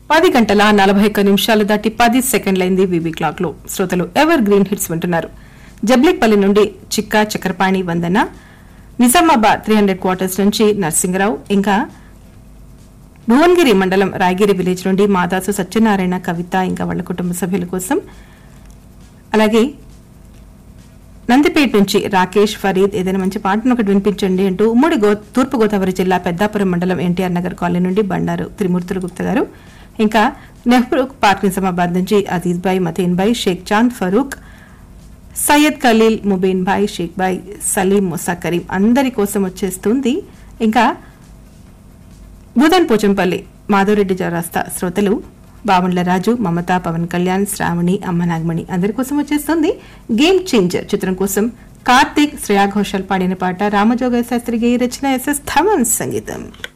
పది గంటల నలభై ఒక్క నిమిషాలు దాటి పది సెకండ్లైంది వీబీ క్లాక్ లో శ్రోతలు ఎవర్ గ్రీన్ హిట్స్ వింటున్నారు జబ్లిక్పల్లి నుండి చిక్కా Chakrapani Vandana Nizamabad three hundred quarters నుంచి నర్సింగరావు ఇంకా భువనగిరి మండలం రాయగిరి విలేజ్ నుండి మాదాసు సత్యనారాయణ కవిత ఇంకా వాళ్ళ కుటుంబ సభ్యుల కోసం అలాగే నందిపేట నుంచి రాకేష్ ఫరీద్ ఏదైనా మంచి పాటను ఒకటి వినిపించండి అంటూ ఉమ్మడి గో తూర్పు గోదావరి జిల్లా పెద్దాపురం మండలం ఎన్టీఆర్ నగర్ కాలనీ నుండి బండారు త్రిమూర్తులు గుప్త గారు ఇంకా నెహ్రూ పార్క్ నిజామాబాద్ నుంచి అజీజ్ భాయ్ మతీన్ భాయ్ షేక్ చాంద్ ఫరూక్ సయ్యద్ ఖలీల్ ముబీన్ భాయ్ షేక్ భాయ్ సలీం ముసా కరీం అందరి కోసం వచ్చేస్తుంది ఇంకా బుధన్ పోచంపల్లి మాధవరెడ్డి చౌరాస్తా శ్రోతలు బావండ్ల రాజు మమత పవన్ కళ్యాణ్ శ్రావణి అమ్మ నాగమణి అందరి కోసం వచ్చేస్తుంది గేమ్ చేంజర్ చిత్రం కోసం కార్తీక్ శ్రేయా ఘోషాల్ పాడిన పాట రామజోగ శాస్త్రి గారి రచన ఎస్ఎస్ థమన్ సంగీతం